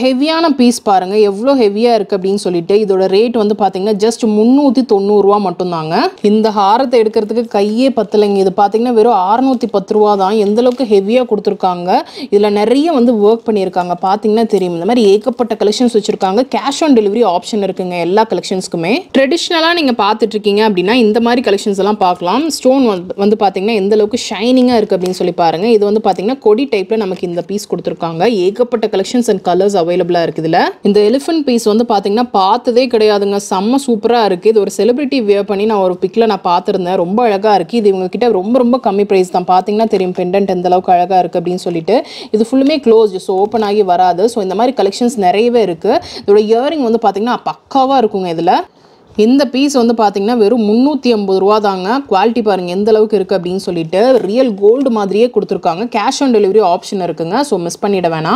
ஹெவியான பீஸ் பாருங்க எவ்வளோ ஹெவியாக இருக்குது அப்படின்னு சொல்லிட்டு இதோட ரேட் வந்து பார்த்தீங்கன்னா ஜஸ்ட் முந்நூற்றி தொண்ணூறுரூவா மட்டும்தாங்க இந்த ஹாரத்தை எடுக்கிறதுக்கு கையே பத்தலைங்க இது பார்த்தீங்கன்னா வெறும் அறுநூத்தி பத்து ரூபா தான் எந்த அளவுக்கு ஹெவியாக கொடுத்துருக்காங்க இதில் நிறைய வந்து ஒர்க் பண்ணியிருக்காங்க பார்த்தீங்கன்னா தெரியும் இந்த மாதிரி ஏகப்பட்ட கலெக்ஷன்ஸ் வச்சுருக்காங்க கேஷ் ஆன் டெலிவரி ஆப்ஷன் இருக்குங்க எல்லா கலெக்ஷன்ஸ்க்குமே ட்ரெடிஷ்னலாக நீங்கள் பார்த்துட்டு இருக்கீங்க அப்படின்னா இந்த மாதிரி கலெக்ஷன்ஸ் எல்லாம் பார்க்கலாம் ஸ்டோன் வந்து பார்த்தீங்கன்னா எந்த அளவுக்கு ஷைனிங்காக இருக்குது அப்படின்னு சொல்லி பாருங்க இது வந்து பார்த்தீங்கன்னா கொடி டைப்பில் நமக்கு இந்த பீஸ் கொடுத்துருக்காங்க ஏகப்பட்ட கலெக்ஷன்ஸ் அண்ட் கலர்ஸ் அவைலபிளாக இருக்குது இதில் இந்த எலிஃபென்ட் பீஸ் வந்து பார்த்தீங்கன்னா பார்த்ததே கிடையாதுங்க செம்ம சூப்பராக இருக்குது இது ஒரு செலிபிரிட்டி வியர் பண்ணி நான் ஒரு பிக்கில் நான் பார்த்துருந்தேன் ரொம்ப அழகாக இருக்குது இது இவங்க கிட்ட ரொம்ப ரொம்ப கம்மி ப்ரைஸ் தான் பார்த்தீங்கன்னா தெரியும் பெண்டன்ட் எந்த அளவுக்கு அழகாக இருக்குது அப்படின்னு சொல்லிட்டு இது ஃபுல்லுமே க்ளோஸ் ஸோ ஓப்பன் ஆகி வராது ஸோ இந்த மாதிரி கலெக்ஷன்ஸ் நிறையவே இருக்குது இதோட இயரிங் வந்து பார்த்தீங்கன்னா பக்காவாக இருக்குங்க இதில் இந்த பீஸ் வந்து பார்த்தீங்கன்னா வெறும் முந்நூற்றி ஐம்பது ரூபா தாங்க குவாலிட்டி பாருங்கள் எந்த அளவுக்கு இருக்குது அப்படின்னு சொல்லிட்டு ரியல் கோல்டு மாதிரியே கொடுத்துருக்காங்க கேஷ் ஆன் டெலிவரி ஆப்ஷன் இருக்குங்க ஸோ மிஸ் பண்ணிட வேணாம்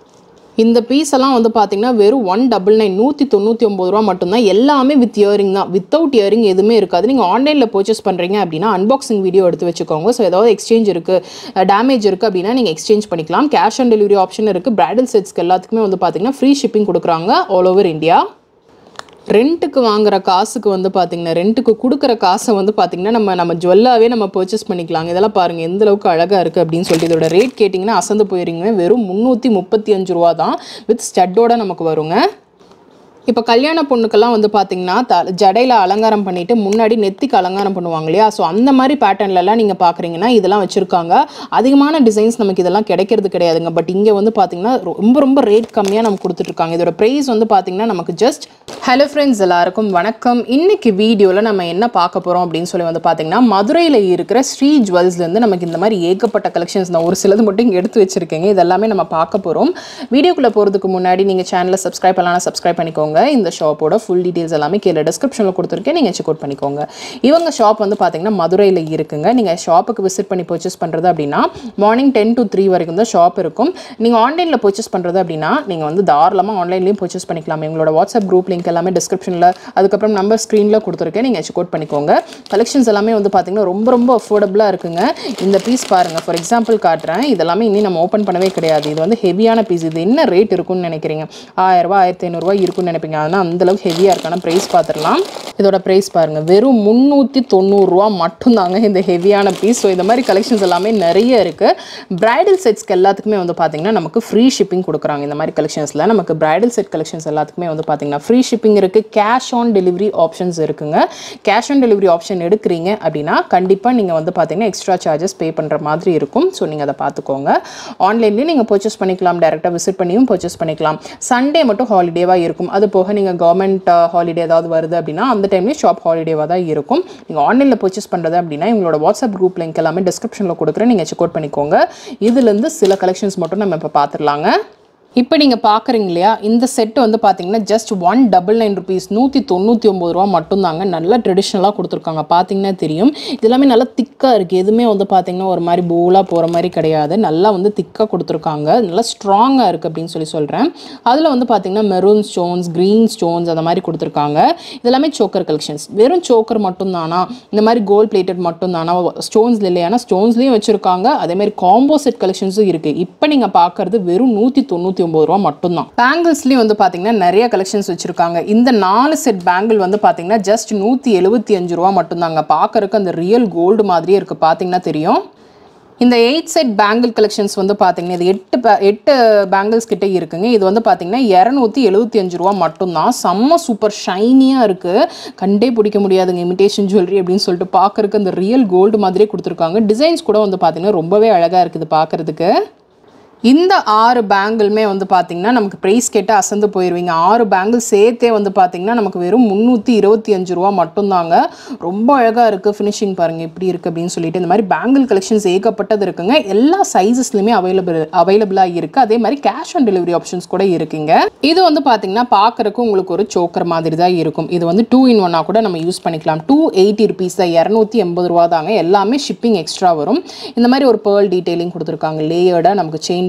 இந்த பீஸ் எல்லாம் வந்து பார்த்தீங்கன்னா வெறும் ஒன் டபுள் நைன் நூற்றி தொண்ணூற்றி ஒம்பது ரூபா மட்டும்தான் எல்லாமே வித் இயரிங் தான் வித்தவுட் இயரிங் எதுவுமே இருக்காது நீங்கள் ஆன்லைனில் பர்ச்சேஸ் பண்ணுறீங்க அப்படின்னா அன்பாக்சிங் வீடியோ எடுத்து வச்சுக்கோங்க ஸோ ஏதாவது எக்ஸ்சேஞ்ச் இருக்குது டேமேஜ் இருக்குது அப்படின்னா நீங்கள் எக்ஸ்சேஞ்ச் பண்ணிக்கலாம் கேஷ் ஆன் டெலிவரி ஆப்ஷன் இருக்குது பிரைடல் செட்ஸ்க்கு எல்லாத்துக்குமே வந்து பார்த்தீங்கன்னா ஃப்ரீ ஷிப்பிங் கொடுக்குறாங்க ஆல் ஓவர் இந்தியா ரெண்ட்டுக்கு வாங்குற காசுக்கு வந்து பார்த்தீங்கன்னா ரெண்ட்டுக்கு கொடுக்குற காசை வந்து பார்த்தீங்கன்னா நம்ம நம்ம ஜுவல்லாவே நம்ம பர்ச்சேஸ் பண்ணிக்கலாங்க இதெல்லாம் பாருங்கள் எந்த அளவுக்கு அழகாக இருக்குது அப்படின்னு சொல்லிட்டு இதோட ரேட் கேட்டிங்கன்னா அசந்து போயிருங்க வெறும் முந்நூற்றி முப்பத்தி அஞ்சு ரூபா தான் வித் ஸ்டட்டோட நமக்கு வருங்க இப்போ கல்யாண பொண்ணுக்கெல்லாம் வந்து பார்த்தீங்கன்னா த ஜடையில் அலங்காரம் பண்ணிட்டு முன்னாடி நெத்திக்கு அலங்காரம் பண்ணுவாங்க இல்லையா ஸோ அந்த மாதிரி பேட்டர்ன்லலாம் நீங்கள் பார்க்குறீங்கன்னா இதெல்லாம் வச்சுருக்காங்க அதிகமான டிசைன்ஸ் நமக்கு இதெல்லாம் கிடைக்கிறது கிடையாதுங்க பட் இங்கே வந்து பார்த்தீங்கன்னா ரொம்ப ரொம்ப ரேட் கம்மியாக நமக்கு கொடுத்துட்ருக்காங்க இதோட ப்ரைஸ் வந்து பார்த்தீங்கன்னா நமக்கு ஜஸ்ட் ஹலோ ஃப்ரெண்ட்ஸ் எல்லாருக்கும் வணக்கம் இன்னைக்கு வீடியோவில் நம்ம என்ன பார்க்க போகிறோம் அப்படின்னு சொல்லி வந்து பார்த்தீங்கன்னா மதுரையில் இருக்கிற ஸ்ரீ ஜுவல்ஸ்லேருந்து நமக்கு இந்த மாதிரி ஏகப்பட்ட கலெக்ஷன்ஸ் நான் ஒரு சிலது மட்டும் இங்கே எடுத்து வச்சிருக்கேங்க இதெல்லாமே நம்ம பார்க்க போகிறோம் வீடியோக்குள்ளே போகிறதுக்கு முன்னாடி நீங்கள் சேனலை சப்ஸ்கிரைப் பண்ணலாம் சப்ஸ்கிரைப் பண்ணிக்கோங்க இந்த ஷாப்போட ஃபுல் டீட்டெயில்ஸ் எல்லாமே கீழே டிஸ்கிரிப்ஷனில் கொடுத்துருக்கேன் நீங்கள் செக் அவுட் பண்ணிக்கோங்க இவங்க ஷாப் வந்து பார்த்தீங்கன்னா மதுரையில் இருக்குங்க நீங்கள் ஷாப்புக்கு விசிட் பண்ணி பர்ச்சேஸ் பண்ணுறது அப்படின்னா மார்னிங் டென் டு த்ரீ வரைக்கும் தான் ஷாப் இருக்கும் நீங்கள் ஆன்லைனில் பர்ச்சேஸ் பண்ணுறது அப்படின்னா நீங்கள் வந்து தாராளமாக ஆன்லைன்லேயும் பர்ச்சேஸ் பண்ணிக்கலாம் எங்களோட வாட்ஸ்அப் குரூப் லிங்க் எல்லாமே டிஸ்கிரிப்ஷனில் அதுக்கப்புறம் நம்பர் ஸ்க்ரீனில் கொடுத்துருக்கேன் நீங்கள் செக் அவுட் பண்ணிக்கோங்க கலெக்ஷன்ஸ் எல்லாமே வந்து பார்த்தீங்கன்னா ரொம்ப ரொம்ப அஃபோர்டபுளாக இருக்குங்க இந்த பீஸ் பாருங்கள் ஃபார் எக்ஸாம்பிள் காட்டுறேன் இதெல்லாமே இன்னும் நம்ம ஓப்பன் பண்ணவே கிடையாது இது வந்து ஹெவியான பீஸ் இது என்ன ரேட் இருக்கும்னு நினைக்கிறீங்க ஆயிரரூபா ஆயிரத்தி ஐநூறுரூவா இருக்கும்னு நினைப்பீங்க ஆனால் அந்தளவுக்கு ஹெவியாக இருக்கான ப்ரைஸ் பார்த்துடலாம் இதோட ப்ரைஸ் பாருங்கள் வெறும் முந்நூற்றி தொண்ணூறுரூவா மட்டும்தாங்க இந்த ஹெவியான பீஸ் ஸோ இந்த மாதிரி கலெக்ஷன்ஸ் எல்லாமே நிறைய இருக்குது பிரைடல் செட்ஸ்க்கு எல்லாத்துக்குமே வந்து பார்த்தீங்கன்னா நமக்கு ஃப்ரீ ஷிப்பிங் கொடுக்குறாங்க இந்த மாதிரி கலெக்ஷன்ஸில் நமக்கு பிரைடல் செட் கலெக்ஷன்ஸ் எல்லாத்துக்குமே வந்து பார்த்தீங்கன்னா ஃப்ரீ ஷிப்பிங் இருக்குது கேஷ் ஆன் டெலிவரி ஆப்ஷன்ஸ் இருக்குங்க கேஷ் ஆன் டெலிவரி ஆப்ஷன் எடுக்கிறீங்க அப்படின்னா கண்டிப்பாக நீங்கள் வந்து பார்த்தீங்கன்னா எக்ஸ்ட்ரா சார்ஜஸ் பே பண்ணுற மாதிரி இருக்கும் ஸோ நீங்கள் அதை பார்த்துக்கோங்க ஆன்லைன்லேயும் நீங்கள் பர்ச்சேஸ் பண்ணிக்கலாம் டேரெக்டாக விசிட் பண்ணியும் பர்ச்சேஸ் பண்ணிக்கலாம் சண்டே மட்டும் ஹாலிடேவாக இருக்கும் அது போக நீங்கள் கவர்மெண்ட் ஹாலிடே ஏதாவது வருது அப்படின்னா அந்த டைம்லேயும் ஷாப் ஹாலிடேவாக தான் இருக்கும் நீங்கள் ஆன்லைனில் பர்ச்சேஸ் பண்ணுறது அப்படின்னா எங்களோட வாட்ஸ்அப் குரூப் லிங்க் எல்லாமே டிஸ்கிரிப்ஷனில் கொடுக்குறேன் நீங்கள் செக் அவுட் பண்ணிக்கோங்க இதுலேருந்து சில கலெக்ஷன்ஸ் மட்டும் நம்ம இப்போ பார்த்துடலாங்க இப்போ நீங்கள் பார்க்குறீங்க இல்லையா இந்த செட் வந்து பார்த்தீங்கன்னா just one double nine rupees நூற்றி தொண்ணூற்றி ஒம்பது ரூபா மட்டும்தாங்க நல்லா ட்ரெடிஷ்னலாக கொடுத்துருக்காங்க பார்த்தீங்கன்னா தெரியும் இது எல்லாமே நல்லா திக்காக இருக்குது எதுவுமே வந்து பார்த்தீங்கன்னா ஒரு மாதிரி போலாக போகிற மாதிரி கிடையாது நல்லா வந்து திக்காக கொடுத்துருக்காங்க நல்லா ஸ்ட்ராங்காக இருக்குது அப்படின்னு சொல்லி சொல்கிறேன் அதில் வந்து பார்த்தீங்கன்னா மெரூன் ஸ்டோன்ஸ் க்ரீன் ஸ்டோன்ஸ் அந்த மாதிரி கொடுத்துருக்காங்க இதெல்லாமே சோக்கர் கலெக்ஷன்ஸ் வெறும் சோக்கர் மட்டும்தானா இந்த மாதிரி கோல்ட் பிளேட்டட் மட்டும்தானா ஸ்டோன்ஸ் இல்லையானா ஸ்டோன்ஸ்லேயும் வச்சுருக்காங்க அதே மாதிரி காம்போ செட் கலெக்ஷன்ஸும் இருக்குது இப்போ நீங்கள் பார்க்குறது வெறும் நூற்றி தொண்ணூற்றி ஒம்பது ரூபா மட்டும்தான் பேங்கிள்ஸ்லேயும் வந்து பார்த்தீங்கன்னா நிறைய கலெக்ஷன்ஸ் வச்சுருக்காங்க இந்த நாலு செட் பேங்கிள் வந்து பார்த்தீங்கன்னா ஜஸ்ட் நூற்றி எழுபத்தி அஞ்சு ரூபா மட்டும்தாங்க பார்க்கறதுக்கு அந்த ரியல் கோல்டு மாதிரியே இருக்குது பார்த்தீங்கன்னா தெரியும் இந்த எயிட் செட் பேங்கிள் கலெக்ஷன்ஸ் வந்து பார்த்தீங்கன்னா இது எட்டு பே- எட்டு பேங்கிள்ஸ் கிட்ட இருக்குங்க இது வந்து பார்த்தீங்கன்னா இரநூத்தி எழுபத்தி அஞ்சு ரூபா மட்டும்தான் செம்ம சூப்பர் ஷைனியாக இருக்குது கண்டே பிடிக்க முடியாதுங்க இமிடேஷன் ஜுவல்லரி அப்படின்னு சொல்லிட்டு பார்க்கறதுக்கு அந்த ரியல் கோல்டு மாதிரியே கொடுத்துருக்காங்க டிசைன்ஸ் கூட வந்து பார்த்தீங்கன்னா ரொம்பவே அழகாக இருக்குது பார்க்கறதுக்கு இந்த ஆறு பேங்கிளுமே வந்து பார்த்தீங்கன்னா நமக்கு ப்ரைஸ் கேட்டு அசந்து போயிடுவீங்க ஆறு பேங்கிள் சேர்த்தே வந்து பார்த்தீங்கன்னா நமக்கு வெறும் முந்நூற்றி இருபத்தி அஞ்சு ரூபா மட்டும்தாங்க ரொம்ப அழகாக இருக்குது ஃபினிஷிங் பாருங்கள் எப்படி இருக்குது அப்படின்னு சொல்லிட்டு இந்த மாதிரி பேங்கிள் கலெக்ஷன்ஸ் ஏகப்பட்டது இருக்குங்க எல்லா சைஸஸ்லையுமே அவைலபிள் அவைலபிளாக இருக்குது அதே மாதிரி கேஷ் ஆன் டெலிவரி ஆப்ஷன்ஸ் கூட இருக்குங்க இது வந்து பார்த்தீங்கன்னா பார்க்குறக்கு உங்களுக்கு ஒரு சோக்கர் மாதிரி தான் இருக்கும் இது வந்து டூ இன் ஒன்னாக கூட நம்ம யூஸ் பண்ணிக்கலாம் டூ எயிட்டி ருபீஸ் தான் இரநூத்தி எண்பது ரூபா தாங்க எல்லாமே ஷிப்பிங் எக்ஸ்ட்ரா வரும் இந்த மாதிரி ஒரு பேர்ல் டீட்டெயிலிங் கொடுத்துருக்காங்க லேயர்டாக நமக்கு செயின்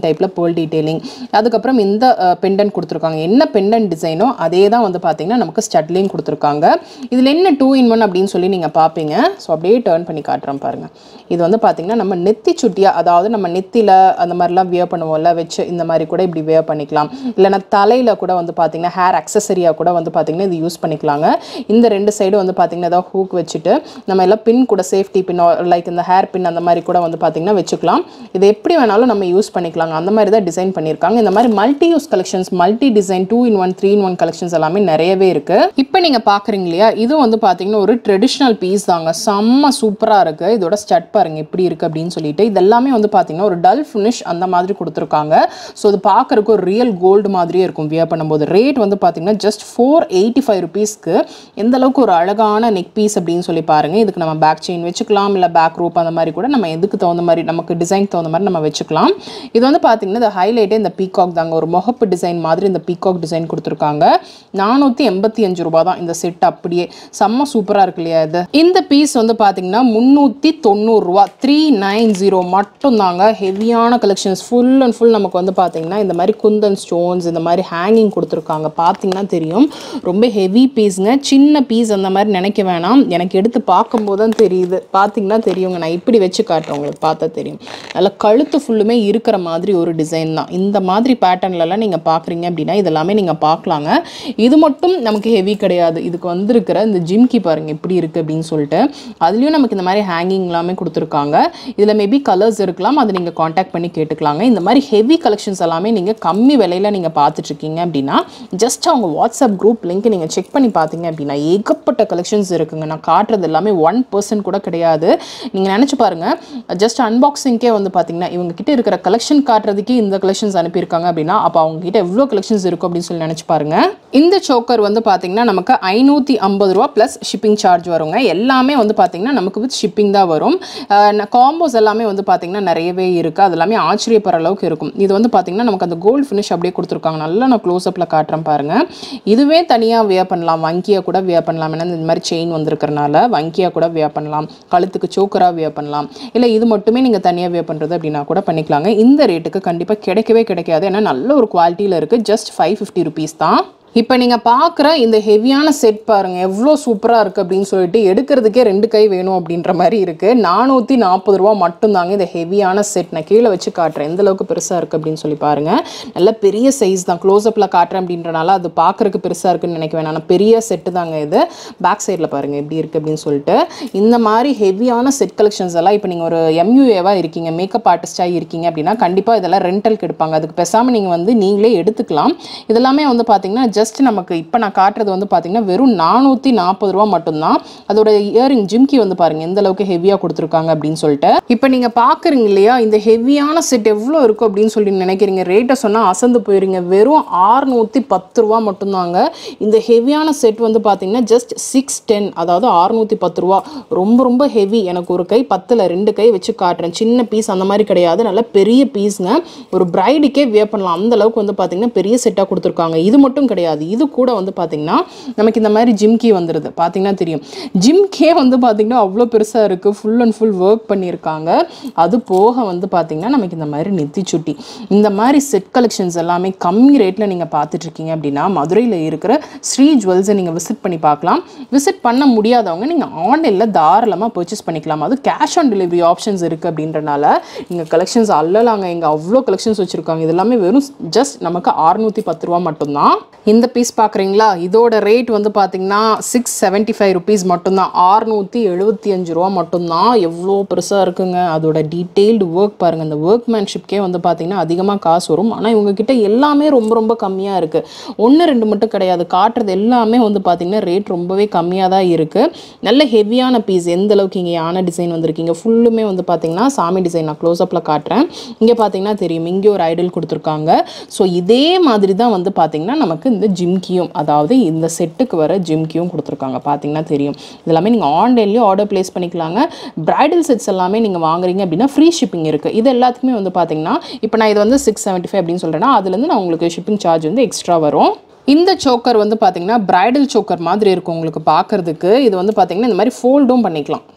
டைப்பில் பேர்ல் டீட்டெயிலிங் அதுக்கப்புறம் இந்த பெண்டன் கொடுத்துருக்காங்க என்ன பெண்டன் டிசைனோ அதே தான் வந்து பார்த்தீங்கன்னா நமக்கு ஸ்டட்லையும் கொடுத்துருக்காங்க இதில் என்ன டூ இன் ஒன் அப்படின்னு சொல்லி நீங்கள் பார்ப்பீங்க ஸோ அப்படியே டேர்ன் பண்ணி காட்டுறேன் பாருங்கள் இது வந்து பார்த்தீங்கன்னா நம்ம நெத்தி சுட்டியா அதாவது நம்ம நெத்தியில் அந்த மாதிரிலாம் வியர் பண்ணுவோம்ல வச்சு இந்த மாதிரி கூட இப்படி வியர் பண்ணிக்கலாம் இல்லைன்னா தலையில் கூட வந்து பார்த்தீங்கன்னா ஹேர் அக்சசரியாக கூட வந்து பார்த்தீங்கன்னா இது யூஸ் பண்ணிக்கலாங்க இந்த ரெண்டு சைடும் வந்து பார்த்தீங்கன்னா ஏதாவது ஹூக் வச்சுட்டு நம்ம எல்லாம் பின் கூட சேஃப்டி பின் லைக் இந்த ஹேர் பின் அந்த மாதிரி கூட வந்து பார்த்தீங்கன்னா வச்சுக்கலாம் இது எப்படி வேணாலும் நம்ம யூஸ் பண்ணிக்கலாங்க அந்த மாதிரி தான் டிசைன் பண்ணியிருக்காங்க இந்த மாதிரி multi use collections multi design two in one three in one collections எல்லாமே நிறையவே இருக்கு இப்போ நீங்கள் பார்க்குறீங்க இல்லையா இது வந்து பார்த்தீங்கன்னா ஒரு ட்ரெடிஷ்னல் பீஸ் தாங்க செம்ம சூப்பராக இருக்குது இதோட ஸ்டட் பாருங்க எப்படி இருக்குது அப்படின்னு சொல்லிட்டு இது எல்லாமே வந்து பார்த்தீங்கன்னா ஒரு டல் ஃபினிஷ் அந்த மாதிரி கொடுத்துருக்காங்க ஸோ இது பார்க்குறக்கு ஒரு ரியல் கோல்டு மாதிரியே இருக்கும் வியர் பண்ணும்போது ரேட் வந்து பார்த்தீங்கன்னா ஜஸ்ட் ஃபோர் எயிட்டி ஃபைவ் ருபீஸ்க்கு எந்த அளவுக்கு ஒரு அழகான நெக் பீஸ் அப்படின்னு சொல்லி பாருங்க இதுக்கு நம்ம பேக் செயின் வச்சுக்கலாம் இல்லை பேக் ரூப் அந்த மாதிரி கூட நம்ம எதுக்கு தகுந்த மாதிரி நமக்கு டிசைன் தகுந்த மாதிரி நம்ம வச்சுக்கலாம் இது வந்து பார்த்தீங்கன்னா இந்த ஹைலைட்டே இந்த பீகாக் தாங்க ஒரு முகப்பு டிசைன் மாதிரி இந்த பீகாக் டிசைன் கொடுத்துருக்காங்க நானூற்றி எண்பத்தி அஞ்சு ரூபா தான் இந்த செட் அப்படியே செம்ம சூப்பராக இருக்கு இல்லையா இது இந்த பீஸ் வந்து பார்த்தீங்கன்னா முந்நூற்றி தொண்ணூறுரூவா த்ரீ நைன் ஜீரோ மட்டும்தாங்க ஹெவியான கலெக்ஷன்ஸ் ஃபுல் அண்ட் ஃபுல் நமக்கு வந்து பார்த்தீங்கன்னா இந்த மாதிரி குந்தன் ஸ்டோன்ஸ் இந்த மாதிரி ஹேங்கிங் கொடுத்துருக்காங்க பார்த்தீங்கன்னா தெரியும் ரொம்ப ஹெவி பீஸுங்க சின்ன பீஸ் அந்த மாதிரி நினைக்க வேணாம் எனக்கு எடுத்து பார்க்கும்போது தான் தெரியுது பார்த்தீங்கன்னா தெரியுங்க நான் இப்படி வச்சு காட்டுறேன் உங்களுக்கு பார்த்தா தெரியும் அதில் கழுத்து ஃபுல்லுமே இருக்கிற மாதிரி ஒரு டிசைன் தான் இந்த மாதிரி பேட்டர்ன்லலாம் நீங்கள் பார்க்குறீங்க அப்படின்னா இதெல்லாமே நீங்கள் பார்க்கலாங்க இது மட்டும் நமக்கு ஹெவி கிடையாது இதுக்கு வந்திருக்கிற இந்த ஜிம்கி பாருங்க எப்படி இருக்குது அப்படின்னு சொல்லிட்டு அதுலேயும் நமக்கு இந்த மாதிரி ஹேங்கிங் எல்லாமே கொடுத்துருக்காங்க இதில் மேபி கலர்ஸ் இருக்கலாம் அதை நீங்கள் காண்டாக்ட் பண்ணி கேட்டுக்கலாங்க இந்த மாதிரி ஹெவி கலெக்ஷன்ஸ் எல்லாமே நீங்கள் கம்மி விலையில் நீங்கள் பார்த்துட்ருக்கீங்க அப்படின்னா ஜஸ்ட் அவங்க வாட்ஸ்அப் குரூப் லிங்க் நீங்கள் செக் பண்ணி பார்த்தீங்க அப்படின்னா ஏகப்பட்ட கலெக்ஷன்ஸ் இருக்குங்க நான் காட்டுறது எல்லாமே ஒன் பர்சன்ட் கூட கிடையாது நீங்கள் நினச்சி பாருங்கள் ஜஸ்ட் அன்பாக்சிங்க்கே வந்து பார்த்தீங்கன்னா இவங்க கிட்ட இருக்கிற கலெக்ஷன் காட்டுறதுக்கே இந்த கலெக்ஷன்ஸ் அனுப்பியிருக்காங்க அப்படின்னா அப்போ அவங்க கிட்ட எவ்வளோ கலெக்ஷன்ஸ் இருக்கும் அப்படின்னு சொல்லி நினச்சி பாருங்க இந்த சோக்கர் வந்து பார்த்தீங்கன்னா நமக்கு ஐநூற்றி ஐம்பது ரூபா ப்ளஸ் ஷிப்பிங் சார்ஜ் வருங்க எல்லாமே வந்து பார்த்தீங்கன்னா நமக்கு வித் ஷிப்பிங் தான் வரும் காம்போஸ் எல்லாமே வந்து பார்த்தீங்கன்னா நிறையவே இருக்குது அது எல்லாமே ஆச்சரியப்படுற அளவுக்கு இருக்கும் இது வந்து பார்த்தீங்கன்னா நமக்கு அந்த கோல்டு ஃபினிஷ் அப்படியே கொடுத்துருக்காங்க நல்லா நான் க்ளோஸ்அப்பில் காட்டுறேன் பாருங்க இதுவே தனியாக வியர் பண்ணலாம் வங்கியாக கூட வியர் பண்ணலாம் ஏன்னா இந்த மாதிரி செயின் வந்திருக்கிறனால வங்கியாக கூட வியர் பண்ணலாம் கழுத்துக்கு சோக்கராக வியர் பண்ணலாம் இல்லை இது மட்டுமே நீங்கள் தனியாக வியர் பண்ணுறது அப்படின்னா கூட பண்ணிக்கலாங்க இந்த ரேட்டுக்கு கண்டிப்பாக கிடைக்கவே கிடைக்காது ஏன்னா நல்ல ஒரு குவாலிட்டியில் இருக்குது ஜஸ்ட் ஃபைவ் ஃபிஃப்டி ருபீஸ் தான் இப்போ நீங்கள் பார்க்குற இந்த ஹெவியான செட் பாருங்கள் எவ்வளோ சூப்பராக இருக்குது அப்படின்னு சொல்லிட்டு எடுக்கிறதுக்கே ரெண்டு கை வேணும் அப்படின்ற மாதிரி இருக்குது நானூற்றி நாற்பது ரூபா மட்டும்தாங்க இந்த ஹெவியான செட் நான் கீழே வச்சு காட்டுறேன் எந்த அளவுக்கு பெருசாக இருக்குது அப்படின்னு சொல்லி பாருங்கள் நல்ல பெரிய சைஸ் தான் க்ளோஸ்அப்பில் காட்டுறேன் அப்படின்றனால அது பார்க்குறக்கு பெருசாக இருக்குன்னு நினைக்க வேணாம் ஆனால் பெரிய செட்டு தாங்க இது பேக் சைடில் பாருங்கள் எப்படி இருக்குது அப்படின்னு சொல்லிட்டு இந்த மாதிரி ஹெவியான செட் கலெக்ஷன்ஸ் எல்லாம் இப்போ நீங்கள் ஒரு எம்யூஏவாக இருக்கீங்க மேக்கப் ஆர்டிஸ்டாக இருக்கீங்க அப்படின்னா கண்டிப்பாக இதெல்லாம் ரெண்டலுக்கு எடுப்பாங்க அதுக்கு பேசாமல் நீங்கள் வந்து நீங்களே எடுத்துக்கலாம் இதெல்லாமே வந்து பார்த்தீங்கன்னா ஜஸ்ட் நமக்கு இப்போ நான் காட்டுறது வந்து பார்த்தீங்கன்னா வெறும் நானூற்றி நாற்பது ரூபா மட்டும்தான் அதோட இயரிங் ஜிம்கி வந்து பாருங்க எந்த அளவுக்கு ஹெவியாக கொடுத்துருக்காங்க அப்படின்னு சொல்லிட்டு இப்போ நீங்கள் பார்க்குறீங்க இல்லையா இந்த ஹெவியான செட் எவ்வளோ இருக்கும் அப்படின்னு சொல்லி நினைக்கிறீங்க ரேட்டை சொன்னால் அசந்து போயிருங்க வெறும் ஆறுநூற்றி பத்து ரூபா மட்டும்தாங்க இந்த ஹெவியான செட் வந்து பார்த்தீங்கன்னா ஜஸ்ட் சிக்ஸ் டென் அதாவது ஆறுநூற்றி பத்து ரூபா ரொம்ப ரொம்ப ஹெவி எனக்கு ஒரு கை பத்தில் ரெண்டு கை வச்சு காட்டுறேன் சின்ன பீஸ் அந்த மாதிரி கிடையாது நல்ல பெரிய பீஸுங்க ஒரு பிரைடுக்கே வியர் பண்ணலாம் அந்த அளவுக்கு வந்து பார்த்தீங்கன்னா பெரிய செட்டாக கொடுத்துருக்காங்க இது மட்டும் கிடையாது இது கூட வந்து பார்த்தீங்கன்னா நமக்கு இந்த மாதிரி ஜிம்கி வந்துடுது பார்த்தீங்கன்னா தெரியும் ஜிம்கே வந்து பார்த்தீங்கன்னா அவ்வளோ பெருசாக இருக்குது ஃபுல் அண்ட் ஃபுல் ஒர்க் பண்ணியிருக்காங்க அது போக வந்து பார்த்தீங்கன்னா நமக்கு இந்த மாதிரி நெத்தி சுட்டி இந்த மாதிரி செட் கலெக்ஷன்ஸ் எல்லாமே கம்மி ரேட்டில் நீங்கள் பார்த்துட்ருக்கீங்க அப்படின்னா மதுரையில் இருக்கிற ஸ்ரீ ஜுவல்ஸை நீங்கள் விசிட் பண்ணி பார்க்கலாம் விசிட் பண்ண முடியாதவங்க நீங்கள் ஆன்லைனில் தாராளமாக பர்ச்சேஸ் பண்ணிக்கலாம் அது கேஷ் ஆன் டெலிவரி ஆப்ஷன்ஸ் இருக்குது அப்படின்றனால நீங்கள் கலெக்ஷன்ஸ் அல்லலாங்க இங்கே அவ்வளோ கலெக்ஷன்ஸ் வச்சுருக்காங்க இது எல்லாமே வெறும் ஜஸ்ட் நமக்கு அறுநூற்றி பத்து ரூபா மட்டும்தான் இந்த பீஸ் பார்க்குறீங்களா இதோட ரேட் வந்து பார்த்தீங்கன்னா சிக்ஸ் செவன்ட்டி ஃபைவ் ருபீஸ் மட்டும்தான் ஆறுநூற்றி எழுபத்தி அஞ்சு ரூபா மட்டும்தான் எவ்வளோ பெருசாக இருக்குங்க அதோட டீட்டெயில்டு ஒர்க் பாருங்கள் இந்த ஒர்க்மேன்ஷிப்கே வந்து பார்த்தீங்கன்னா அதிகமாக காசு வரும் ஆனால் இவங்கக்கிட்ட எல்லாமே ரொம்ப ரொம்ப கம்மியாக இருக்குது ஒன்று ரெண்டு மட்டும் கிடையாது காட்டுறது எல்லாமே வந்து பார்த்தீங்கன்னா ரேட் ரொம்பவே கம்மியாக தான் இருக்குது நல்ல ஹெவியான பீஸ் எந்த அளவுக்கு இங்கே யானை டிசைன் வந்திருக்கீங்க ஃபுல்லுமே வந்து பார்த்தீங்கன்னா சாமி டிசைன் நான் க்ளோஸ்அப்பில் காட்டுறேன் இங்கே பார்த்தீங்கன்னா தெரியும் இங்கே ஒரு ஐடல் கொடுத்துருக்காங்க ஸோ இதே மாதிரி தான் வந்து பார்த்தீங்கன்னா நமக்கு இந்த ஜிம்கியும் அதாவது இந்த செட்டுக்கு வர ஜிம்கியும் கொடுத்துருக்காங்க பார்த்தீங்கன்னா தெரியும் இதெல்லாமே நீங்கள் ஆன்லைன்லேயும் ஆர்டர் ப்ளேஸ் பண்ணிக்கலாங்க பிரைடல் செட்ஸ் எல்லாமே நீங்கள் வாங்குறீங்க அப்படின்னா ஃப்ரீ ஷிப்பிங் இருக்குது இது எல்லாத்துக்குமே வந்து பார்த்தீங்கன்னா இப்போ நான் இது வந்து சிக்ஸ் செவன்ட்டி ஃபைவ் அப்படின்னு சொல்கிறேன்னா அதுலேருந்து நான் உங்களுக்கு ஷிப்பிங் சார்ஜ் வந்து எக்ஸ்ட்ரா வரும் இந்த சோக்கர் வந்து பார்த்தீங்கன்னா பிரைடல் சோக்கர் மாதிரி இருக்கும் உங்களுக்கு பார்க்கறதுக்கு இது வந்து பார்த்தீங்கன்னா இந்த மாதிரி ஃபோல்டும் பண்ணிக்கலாம்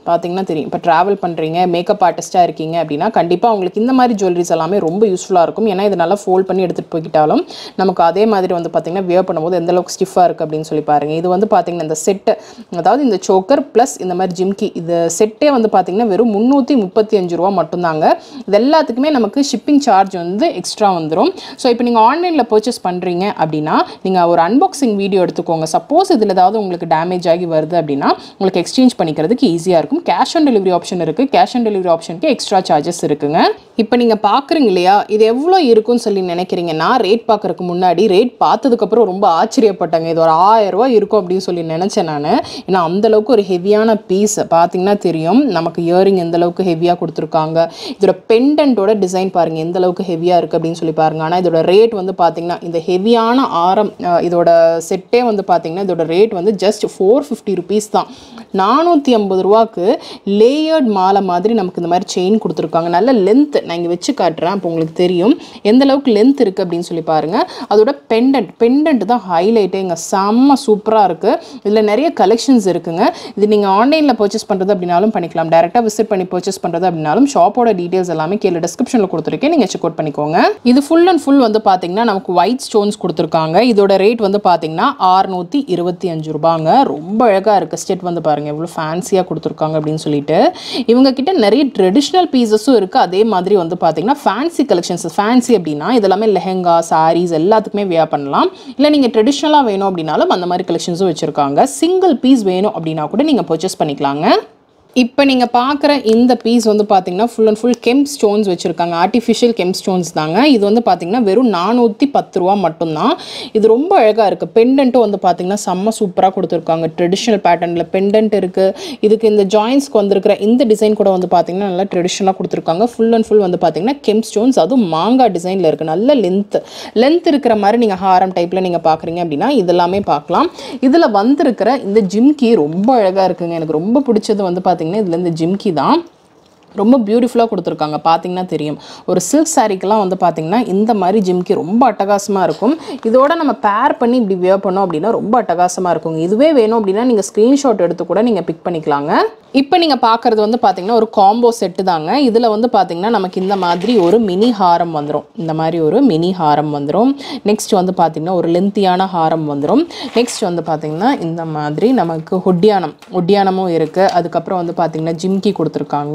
பார்த்தீங்கன்னா தெரியும் இப்போ ட்ராவல் பண்ணுறீங்க மேக்கப் ஆர்டிஸ்ட்டாக இருக்கீங்க அப்படின்னா கண்டிப்பாக உங்களுக்கு இந்த மாதிரி ஜுவல்லரிஸ் எல்லாமே ரொம்ப யூஸ்ஃபுல்லாக இருக்கும் ஏன்னா இது நல்லா ஃபோல்ட் பண்ணி எடுத்துகிட்டு போய்க்கிட்டாலும் நமக்கு அதே மாதிரி வந்து பார்த்தீங்கன்னா வியர் பண்ணும்போது எந்த அளவுக்கு ஸ்டிஃபாக இருக்குது அப்படின்னு சொல்லி பாருங்க இது வந்து பார்த்தீங்கன்னா இந்த செட்டு அதாவது இந்த சோக்கர் ப்ளஸ் இந்த மாதிரி ஜிம்கி இது செட்டே வந்து பார்த்தீங்கன்னா வெறும் முந்நூற்றி முப்பத்தி அஞ்சு ரூபா மட்டும்தாங்க இது எல்லாத்துக்குமே நமக்கு ஷிப்பிங் சார்ஜ் வந்து எக்ஸ்ட்ரா வந்துடும் ஸோ இப்போ நீங்கள் ஆன்லைனில் பர்ச்சேஸ் பண்ணுறீங்க அப்படின்னா நீங்கள் ஒரு அன்பாக்சிங் வீடியோ எடுத்துக்கோங்க சப்போஸ் இதில் ஏதாவது உங்களுக்கு டேமேஜ் ஆகி வருது அப்படின்னா உங்களுக்கு எக்ஸ்சேஞ்ச் பண்ணிக்கிறதுக்கு ஈஸியாக இருக்கும் கேஷ் ஆன் டெலிவரி ஆப்ஷன் இருக்குது கேஷ் ஆன் டெலிவரி ஆப்ஷனுக்கு எக்ஸ்ட்ரா சார்ஜஸ் இருக்குங்க இப்போ நீங்கள் பார்க்குறீங்க இல்லையா இது எவ்வளோ இருக்கும்னு சொல்லி நினைக்கிறீங்க நான் ரேட் பார்க்குறதுக்கு முன்னாடி ரேட் பார்த்ததுக்கப்புறம் ரொம்ப ஆச்சரியப்பட்டாங்க இது ஒரு ஆயிரம் ரூபாய் இருக்கும் அப்படின்னு சொல்லி நினச்சேன் நான் ஏன்னா அந்தளவுக்கு ஒரு ஹெவியான பீஸ் பார்த்தீங்கன்னா தெரியும் நமக்கு இயரிங் எந்த அளவுக்கு ஹெவியாக கொடுத்துருக்காங்க இதோட பெண்டன்ட்டோட டிசைன் பாருங்கள் எந்த அளவுக்கு ஹெவியாக இருக்குது அப்படின்னு சொல்லி பாருங்க ஆனால் இதோட ரேட் வந்து பார்த்தீங்கன்னா இந்த ஹெவியான ஆரம் அஹ், இதோட செட்டே வந்து பார்த்தீங்கன்னா இதோட ரேட் வந்து ஜஸ்ட் ஃபோர் ஃபிஃப்டி ருபீஸ் தான் நானூற்றி ஐம்பது ரூபாக்கு லேயர்ட் மாலை மாதிரி நமக்கு இந்த மாதிரி செயின் கொடுத்துருக்காங்க நல்ல லென்த் நான் இங்கே வச்சு காட்டுறேன் அப்போ உங்களுக்கு தெரியும் எந்த அளவுக்கு லென்த் இருக்குது அப்படின்னு சொல்லி பாருங்கள் அதோட பெண்டன்ட் பெண்டன்ட் தான் ஹைலைட்டே இங்கே செம்ம சூப்பராக இருக்குது இதில் நிறைய கலெக்ஷன்ஸ் இருக்குங்க இது நீங்கள் ஆன்லைனில் பர்ச்சேஸ் பண்ணுறது அப்படின்னாலும் பண்ணிக்கலாம் டேரெக்டாக விசிட் பண்ணி பர்ச்சேஸ் பண்ணுறது அப்படின்னாலும் ஷாப்போட டீட்டெயில்ஸ் எல்லாமே கீழே டிஸ்கிரிப்ஷனில் கொடுத்துருக்கேன் நீங்கள் செக் அவுட் பண்ணிக்கோங்க இது ஃபுல் அண்ட் ஃபுல் வந்து பார்த்தீங்கன்னா நமக்கு ஒயிட் ஸ்டோன்ஸ் கொடுத்துருக்காங்க இதோட ரேட் வந்து பார்த்தீங்கன்னா ஆறுநூற்றி இருபத்தி அஞ்சு ரூபாங்க ரொம்ப அழகாக இருக்குது ஸ்டெட் வந்து பாருங்கள் எவ்வளோ ஃபேன்சியாக கொடுத்துருக்காங்க அப்படின்னு சொல்லிட்டு இவங்க கிட்ட நிறைய ட்ரெடிஷ்னல் பீசஸும் இருக்குது அதே மாதிரி வந்து பார்த்தீங்கன்னா ஃபேன்சி கலெக்ஷன்ஸ் ஃபேன்சி அப்படின்னா இதெல்லாமே லெஹெங்கா சாரீஸ் எல்லாத்துக்குமே வியர் பண்ணலாம் இல்லை நீங்கள் ட்ரெடிஷ்னலாக வேணும் அப்படின்னாலும் அந்த மாதிரி கலெக்ஷன்ஸும் வச்சுருக்காங்க சிங்கிள் பீஸ் வேணும் அப்படின்னா கூட நீங்கள் பர்ச்சேஸ் பண்ணிக்கலாங்க இப்போ நீங்கள் பார்க்குற இந்த பீஸ் வந்து பார்த்தீங்கன்னா full and full gem stones வச்சுருக்காங்க ஆர்டிஃபிஷியல் கெம் ஸ்டோன்ஸ் தாங்க இது வந்து பார்த்தீங்கன்னா வெறும் நானூற்றி பத்து ரூபா மட்டும்தான் இது ரொம்ப அழகாக இருக்குது பெண்டன்ட்டும் வந்து பார்த்தீங்கன்னா செம்ம சூப்பராக கொடுத்துருக்காங்க ட்ரெடிஷ்னல் பேட்டர்னில் பெண்டன்ட் இருக்குது இதுக்கு இந்த ஜாயின்ஸ்க்கு வந்திருக்கிற இந்த டிசைன் கூட வந்து பார்த்தீங்கன்னா நல்லா ட்ரெடிஷ்னலாக கொடுத்துருக்காங்க ஃபுல் அண்ட் ஃபுல் வந்து பார்த்தீங்கன்னா கெம் ஸ்டோன்ஸ் அதுவும் மாங்காய் டிசைனில் இருக்குது நல்ல லென்த் லென்த் இருக்கிற மாதிரி நீங்கள் ஹாரம் டைப்பில் நீங்கள் பார்க்குறீங்க அப்படின்னா இதெல்லாமே பார்க்கலாம் இதில் வந்திருக்கிற இந்த ஜிம்கி ரொம்ப அழகாக இருக்குங்க எனக்கு ரொம்ப பிடிச்சது வந்து பார்த்தீங்கன்னா இதில் இந்த ஜிம்கி தான் ரொம்ப பியூட்டிஃபுல்லாக கொடுத்துருக்காங்க பார்த்தீங்கன்னா தெரியும் ஒரு சில்க் சாரீக்கெல்லாம் வந்து பார்த்தீங்கன்னா இந்த மாதிரி ஜிம்கி ரொம்ப அட்டகாசமாக இருக்கும் இதோட நம்ம பேர் பண்ணி இப்படி வியர் பண்ணோம் அப்படின்னா ரொம்ப அட்டகாசமாக இருக்குங்க இதுவே வேணும் அப்படின்னா நீங்கள் ஸ்க்ரீன்ஷாட் எடுத்து கூட நீங்கள் பிக் பண்ணிக்கலாங்க இப்போ நீங்கள் பார்க்குறது வந்து பார்த்தீங்கன்னா ஒரு காம்போ செட்டு தாங்க இதில் வந்து பார்த்தீங்கன்னா நமக்கு இந்த மாதிரி ஒரு மினி ஹாரம் வந்துடும் இந்த மாதிரி ஒரு மினி ஹாரம் வந்துடும் நெக்ஸ்ட் வந்து பார்த்தீங்கன்னா ஒரு லென்த்தியான ஹாரம் வந்துடும் நெக்ஸ்ட் வந்து பார்த்தீங்கன்னா இந்த மாதிரி நமக்கு ஒட்டியானம் ஒட்டியானமும் இருக்குது அதுக்கப்புறம் வந்து பார்த்தீங்கன்னா ஜிம்கி கொடுத்துருக்காங்க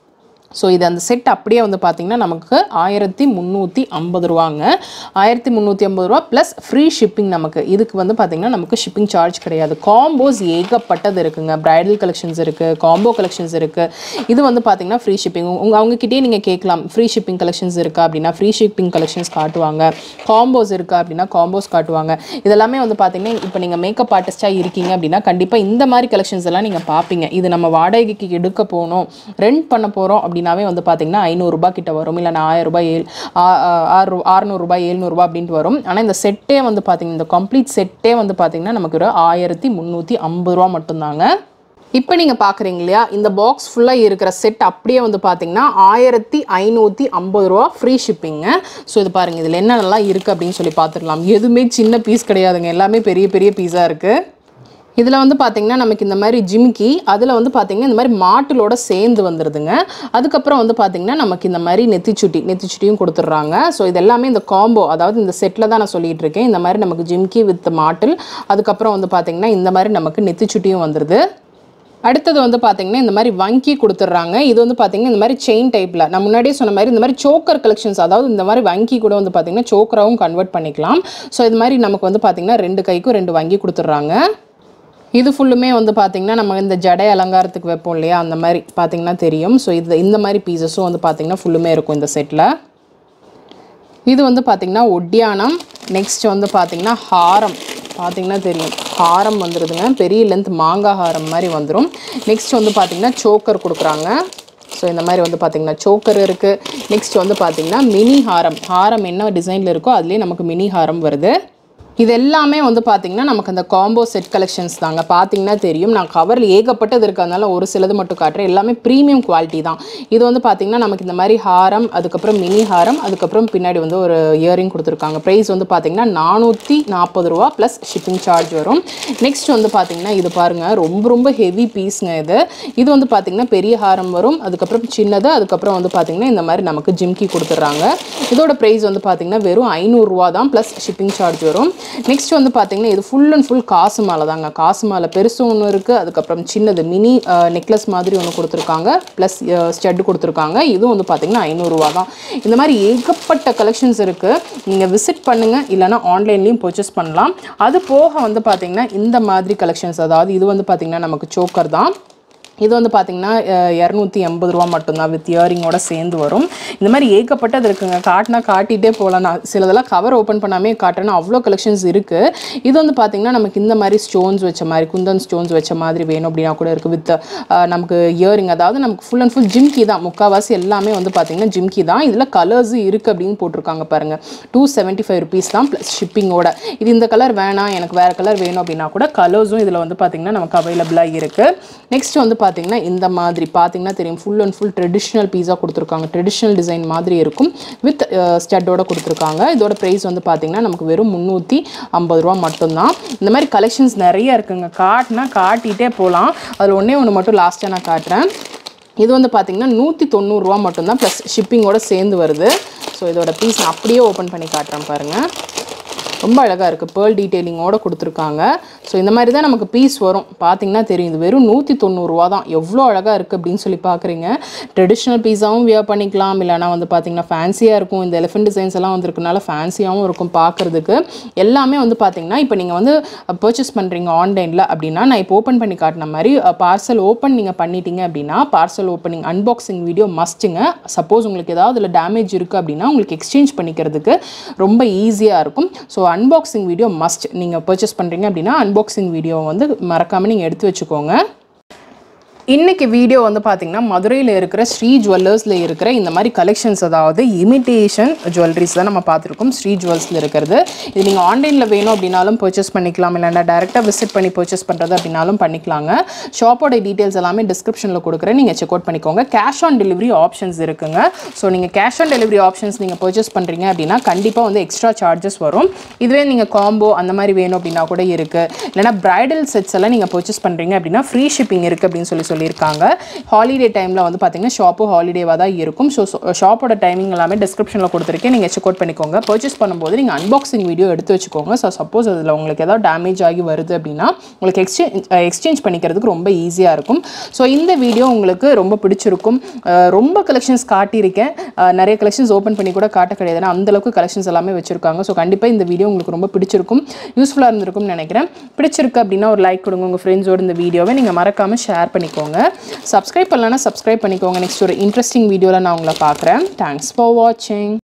ஸோ இது அந்த செட் அப்படியே வந்து பார்த்திங்கன்னா நமக்கு ஆயிரத்தி முந்நூற்றி ஐம்பது ரூபாங்க ஆயிரத்தி முந்நூற்றி ஐம்பது ரூபா ப்ளஸ் ஃப்ரீ ஷிப்பிங் நமக்கு இதுக்கு வந்து பார்த்திங்கன்னா நமக்கு ஷிப்பிங் சார்ஜ் கிடையாது காம்போஸ் ஏகப்பட்டது இருக்குங்க பிரைடல் கலெக்ஷன்ஸ் இருக்குது காம்போ கலெக்ஷன்ஸ் இருக்குது இது வந்து பார்த்திங்கன்னா ஃப்ரீ ஷிப்பிங் உங்கள் அவங்கக்கிட்டே நீங்கள் கேட்கலாம் ஃப்ரீ ஷிப்பிங் கலெக்ஷன்ஸ் இருக்கா அப்படின்னா ஃப்ரீ ஷிப்பிங் கலெக்ஷன்ஸ் காட்டுவாங்க காம்போஸ் இருக்கா அப்படின்னா காம்போஸ் காட்டுவாங்க இதெல்லாமே வந்து பார்த்திங்கன்னா இப்போ நீங்கள் மேக்கப் ஆர்டிஸ்ட்டாக இருக்கீங்க அப்படின்னா கண்டிப்பாக இந்த மாதிரி கலெக்ஷன்ஸ் எல்லாம் நீங்கள் பார்ப்பீங்க இது நம்ம வாடகைக்கு எடுக்க போகணும் ரெண்ட் பண்ண போகிறோம் அப்படின்னாவே வந்து பார்த்தீங்கன்னா ஐநூறுரூபா கிட்ட வரும் இல்லை நான் ஆயிரம் ரூபாய் ஏழு ஆ- ஆ- ஆறு அறுநூறுபா ஏழ்நூறுபா அப்படின்ட்டு வரும் ஆனால் இந்த செட்டே வந்து பார்த்தீங்கன்னா இந்த கம்ப்ளீட் செட்டே வந்து பார்த்தீங்கன்னா நமக்கு ஒரு ஆயிரத்தி முந்நூற்றி ஐம்பது ரூபா மட்டும்தாங்க இப்போ நீங்கள் பார்க்குறீங்க இல்லையா இந்த பாக்ஸ் ஃபுல்லாக இருக்கிற செட் அப்படியே வந்து பார்த்தீங்கன்னா ஆயிரத்தி ஐநூற்றி ஐம்பது ரூபா ஃப்ரீ ஷிப்பிங்க ஸோ இது பாருங்கள் இதில் என்னென்னலாம் இருக்குது அப்படின்னு சொல்லி பார்த்துக்கலாம் எதுவுமே சின்ன பீஸ் கிடையாதுங்க எல்லாமே பெரிய பெரிய பீஸாக இருக்குது இதில் வந்து பார்த்தீங்கன்னா நமக்கு இந்த மாதிரி ஜிம்கி அதில் வந்து பார்த்தீங்கன்னா இந்த மாதிரி மாட்டுலோட சேர்ந்து வந்துடுதுங்க அதுக்கப்புறம் வந்து பார்த்தீங்கன்னா நமக்கு இந்த மாதிரி நெத்திச்சுட்டி நெத்திச்சுட்டியும் கொடுத்துட்றாங்க ஸோ இது எல்லாமே இந்த காம்போ அதாவது இந்த செட்டில் தான் நான் சொல்லிட்டு இருக்கேன் இந்த மாதிரி நமக்கு ஜிம்கி வித் மாட்டில் அதுக்கப்புறம் வந்து பார்த்தீங்கன்னா இந்த மாதிரி நமக்கு நெத்திச்சுட்டியும் வந்துடுது அடுத்தது வந்து பார்த்தீங்கன்னா இந்த மாதிரி வங்கி கொடுத்துட்றாங்க இது வந்து பார்த்தீங்கன்னா இந்த மாதிரி செயின் டைப்பில் நான் முன்னாடியே சொன்ன மாதிரி இந்த மாதிரி சோக்கர் கலெக்ஷன்ஸ் அதாவது இந்த மாதிரி வங்கி கூட வந்து பார்த்தீங்கன்னா சோக்கராகவும் கன்வெர்ட் பண்ணிக்கலாம் ஸோ இது மாதிரி நமக்கு வந்து பார்த்தீங்கன்னா ரெண்டு கைக்கும் ரெண்டு வங்கி கொடுத்துட்றாங்க இது ஃபுல்லுமே வந்து பார்த்திங்கன்னா நம்ம இந்த ஜடை அலங்காரத்துக்கு வைப்போம் இல்லையா அந்த மாதிரி பார்த்திங்கன்னா தெரியும் ஸோ இது இந்த மாதிரி பீசஸும் வந்து பார்த்திங்கன்னா ஃபுல்லுமே இருக்கும் இந்த செட்டில் இது வந்து பார்த்திங்கன்னா ஒட்டியானம் நெக்ஸ்ட் வந்து பார்த்திங்கன்னா ஹாரம் பார்த்திங்கன்னா தெரியும் ஹாரம் வந்துடுதுங்க பெரிய லென்த் மாங்காய் ஹாரம் மாதிரி வந்துடும் நெக்ஸ்ட் வந்து பார்த்திங்கன்னா சோக்கர் கொடுக்குறாங்க ஸோ இந்த மாதிரி வந்து பார்த்திங்கன்னா சோக்கர் இருக்குது நெக்ஸ்ட் வந்து பார்த்திங்கன்னா மினி ஹாரம் ஹாரம் என்ன டிசைனில் இருக்கோ அதுலேயே நமக்கு மினி ஹாரம் வருது இது எல்லாமே வந்து பார்த்தீங்கன்னா நமக்கு அந்த காம்போ செட் கலெக்ஷன்ஸ் தாங்க பார்த்தீங்கன்னா தெரியும் நான் கவரில் ஏகப்பட்டது இருக்கிறதுனால ஒரு சிலது மட்டும் காட்டுறேன் எல்லாமே ப்ரீமியம் குவாலிட்டி தான் இது வந்து பார்த்தீங்கன்னா நமக்கு இந்த மாதிரி ஹாரம் அதுக்கப்புறம் மினி ஹாரம் அதுக்கப்புறம் பின்னாடி வந்து ஒரு இயரிங் கொடுத்துருக்காங்க ப்ரைஸ் வந்து பார்த்தீங்கன்னா நானூற்றி நாற்பது ரூபா ப்ளஸ் ஷிப்பிங் சார்ஜ் வரும் நெக்ஸ்ட் வந்து பார்த்தீங்கன்னா இது பாருங்கள் ரொம்ப ரொம்ப ஹெவி பீஸுங்க இது இது வந்து பார்த்தீங்கன்னா பெரிய ஹாரம் வரும் அதுக்கப்புறம் சின்னது அதுக்கப்புறம் வந்து பார்த்தீங்கன்னா இந்த மாதிரி நமக்கு ஜிம்கி கொடுத்துட்றாங்க இதோட ப்ரைஸ் வந்து பார்த்தீங்கன்னா வெறும் ஐநூறுரூவா தான் ப்ளஸ் ஷிப்பிங் சார்ஜ் வரும் நெக்ஸ்ட் வந்து பார்த்தீங்கன்னா இது ஃபுல் அண்ட் ஃபுல் காசு மாலை தாங்க காசு மாலை பெருசு ஒன்று இருக்குது அதுக்கப்புறம் சின்னது மினி நெக்லஸ் மாதிரி ஒன்று கொடுத்துருக்காங்க ப்ளஸ் ஸ்டட் கொடுத்துருக்காங்க இதுவும் வந்து பார்த்தீங்கன்னா ஐநூறுரூவா தான் இந்த மாதிரி ஏகப்பட்ட கலெக்ஷன்ஸ் இருக்குது நீங்கள் விசிட் பண்ணுங்கள் இல்லைனா ஆன்லைன்லேயும் பர்ச்சேஸ் பண்ணலாம் அது போக வந்து பார்த்தீங்கன்னா இந்த மாதிரி கலெக்ஷன்ஸ் அதாவது இது வந்து பார்த்தீங்கன்னா நமக்கு சோக்கர் தான் இது வந்து பார்த்தீங்கன்னா இரநூத்தி எண்பது ரூபா மட்டும்தான் வித் இயரிங்கோட சேர்ந்து வரும் இந்த மாதிரி ஏகப்பட்டது இருக்குங்க காட்டினா காட்டிகிட்டே போகலாம் நான் சிலதெல்லாம் கவர் ஓப்பன் பண்ணாமே காட்டுறேன்னா அவ்வளோ கலெக்ஷன்ஸ் இருக்குது இது வந்து பார்த்தீங்கன்னா நமக்கு இந்த மாதிரி ஸ்டோன்ஸ் வச்ச மாதிரி குந்தன் ஸ்டோன்ஸ் வச்ச மாதிரி வேணும் அப்படின்னா கூட இருக்குது வித் நமக்கு இயரிங் அதாவது நமக்கு ஃபுல் அண்ட் ஃபுல் ஜிம்கி தான் முக்கால்வாசி எல்லாமே வந்து பார்த்தீங்கன்னா ஜிம்கி தான் இதில் கலர்ஸ் இருக்குது அப்படின்னு போட்டிருக்காங்க பாருங்கள் டூ செவன்ட்டி ஃபைவ் ருபீஸ் தான் ப்ளஸ் ஷிப்பிங்கோட இது இந்த கலர் வேணாம் எனக்கு வேறு கலர் வேணும் அப்படின்னா கூட கலர்ஸும் இதில் வந்து பார்த்தீங்கன்னா நமக்கு அவைலபிளாக இருக்குது நெக்ஸ்ட் வந்து பார்த்தீங்கன்னா இந்த மாதிரி பார்த்தீங்கன்னா தெரியும் ஃபுல் அண்ட் ஃபுல் ட்ரெடிஷ்னல் பீஸா கொடுத்துருக்காங்க ட்ரெடிஷ்னல் டிசைன் மாதிரி இருக்கும் வித் ஸ்டட்டோட கொடுத்துருக்காங்க இதோட ப்ரைஸ் வந்து பார்த்தீங்கன்னா நமக்கு வெறும் முந்நூற்றி ஐம்பது ரூபா மட்டும்தான் இந்த மாதிரி கலெக்ஷன்ஸ் நிறைய இருக்குங்க காட்டினா காட்டிகிட்டே போகலாம் அதில் ஒன்றே ஒன்று மட்டும் லாஸ்ட்டாக நான் காட்டுறேன் இது வந்து பார்த்தீங்கன்னா நூற்றி தொண்ணூறுரூவா மட்டும்தான் ப்ளஸ் ஷிப்பிங்கோட சேர்ந்து வருது ஸோ இதோட பீஸ் நான் அப்படியே ஓப்பன் பண்ணி காட்டுறேன் பாருங்கள் ரொம்ப அழகாக இருக்குது பேர்ல் டீட்டெயிலிங்கோட கொடுத்துருக்காங்க ஸோ இந்த மாதிரி தான் நமக்கு பீஸ் வரும் பார்த்தீங்கன்னா தெரியும் இது வெறும் நூற்றி தொண்ணூறுரூவா தான் எவ்வளோ அழகாக இருக்குது அப்படின்னு சொல்லி பார்க்குறீங்க ட்ரெடிஷ்னல் பீஸாவும் வியர் பண்ணிக்கலாம் இல்லைனா வந்து பார்த்தீங்கன்னா ஃபேன்சியாக இருக்கும் இந்த எலிஃபென்ட் டிசைன்ஸ் எல்லாம் வந்திருக்கனால ஃபேன்சியாகவும் இருக்கும் பார்க்குறதுக்கு எல்லாமே வந்து பார்த்தீங்கன்னா இப்போ நீங்கள் வந்து பர்ச்சேஸ் பண்ணுறீங்க ஆன்லைனில் அப்படின்னா நான் இப்போ ஓப்பன் பண்ணி காட்டின மாதிரி பார்சல் ஓப்பன் நீங்கள் பண்ணிட்டீங்க அப்படின்னா பார்சல் ஓப்பனிங் அன்பாக்சிங் வீடியோ மஸ்ட்டுங்க சப்போஸ் உங்களுக்கு ஏதாவது இதில் டேமேஜ் இருக்குது அப்படின்னா உங்களுக்கு எக்ஸ்சேஞ்ச் பண்ணிக்கிறதுக்கு ரொம்ப ஈஸியாக இருக்கும் ஸோ அன்பாக்சிங் வீடியோ மஸ்ட் நீங்கள் பர்ச்சேஸ் பண்ணுறீங்க அப்படின்னா அன்பாக்சிங் வீடியோ வந்து மறக்காமல் நீங்கள் எடுத்து வச்சுக்கோங்க இன்னைக்கு வீடியோ வந்து பார்த்தீங்கன்னா மதுரையில் இருக்கிற ஸ்ரீ ஜுவல்லர்ஸில் இருக்கிற இந்த மாதிரி கலெக்ஷன்ஸ் அதாவது இமிட்டேஷன் ஜுவல்லரிஸ் தான் நம்ம பார்த்துருக்கோம் ஸ்ரீ ஜுவல்ஸில் இருக்கிறது இது நீங்கள் ஆன்லைனில் வேணும் அப்படின்னாலும் பர்ச்சேஸ் பண்ணிக்கலாம் இல்லைன்னா டேரெக்டாக விசிட் பண்ணி பர்ச்சேஸ் பண்ணுறது அப்படின்னாலும் பண்ணிக்கலாங்க ஷாப்போட டீட்டெயில்ஸ் எல்லாமே டிஸ்கிரிப்ஷனில் கொடுக்குறேன் நீங்கள் செக் அவுட் பண்ணிக்கோங்க கேஷ் ஆன் டெலிவரி ஆப்ஷன்ஸ் இருக்குங்க ஸோ நீங்கள் கேஷ் ஆன் டெலிவரி ஆப்ஷன்ஸ் நீங்கள் பர்ச்சேஸ் பண்ணுறீங்க அப்படின்னா கண்டிப்பாக வந்து எக்ஸ்ட்ரா சார்ஜஸ் வரும் இதுவே நீங்கள் காம்போ அந்த மாதிரி வேணும் அப்படின்னா கூட இருக்குது இல்லைனா பிரைடல் செட்ஸ் எல்லாம் நீங்கள் பர்ச்சேஸ் பண்ணுறீங்க அப்படின்னா ஃப்ரீ ஷிப்பிங் இருக்குது அப்படின்னு சொல்லி சொல்லியிருக்காங்க ஹாலிடே டைமில் வந்து பார்த்தீங்கன்னா ஷாப்பு ஹாலிடேவாக தான் இருக்கும் ஸோ ஷாப்போட டைமிங் எல்லாமே டிஸ்கிரிப்ஷனில் கொடுத்துருக்கேன் நீங்கள் செக் அவுட் பண்ணிக்கோங்க பர்ச்சேஸ் பண்ணும்போது நீங்கள் அன்பாக்சிங் வீடியோ எடுத்து வச்சுக்கோங்க ஸோ சப்போஸ் அதில் உங்களுக்கு ஏதாவது டேமேஜ் ஆகி வருது அப்படின்னா உங்களுக்கு எக்ஸ்சேஞ்ச் எக்ஸ்சேஞ்ச் பண்ணிக்கிறதுக்கு ரொம்ப ஈஸியாக இருக்கும் ஸோ இந்த வீடியோ உங்களுக்கு ரொம்ப பிடிச்சிருக்கும் அஹ் ரொம்ப கலெக்ஷன்ஸ் காட்டியிருக்கேன் அஹ் நிறைய கலெக்ஷன்ஸ் ஓப்பன் பண்ணி கூட காட்ட கிடையாது ஏன்னா அந்தளவுக்கு கலெக்ஷன்ஸ் எல்லாமே வச்சுருக்காங்க ஸோ கண்டிப்பாக இந்த வீடியோ உங்களுக்கு ரொம்ப பிடிச்சிருக்கும் யூஸ்ஃபுல்லாக இருந்திருக்கும்னு நினைக்கிறேன் பிடிச்சிருக்கு அப்படின்னா ஒரு லைக் கொடுங்க உங்கள் ஃப்ரெண்ட்ஸோட இந்த வீடியோவை நீங்கள் மறக்காமல் ஷேர் பண்ணிக்கோங்க சப்ஸ்கிரைப் பண்ணலன்னா சப்ஸ்கிரைப் பண்ணிக்கோங்க நெக்ஸ்ட் ஒரு இன்ட்ரெஸ்டிங் வீடியோவில் நான் உங்களை பார்க்குறேன் தேங்க்ஸ் ஃபார் வாட்சிங்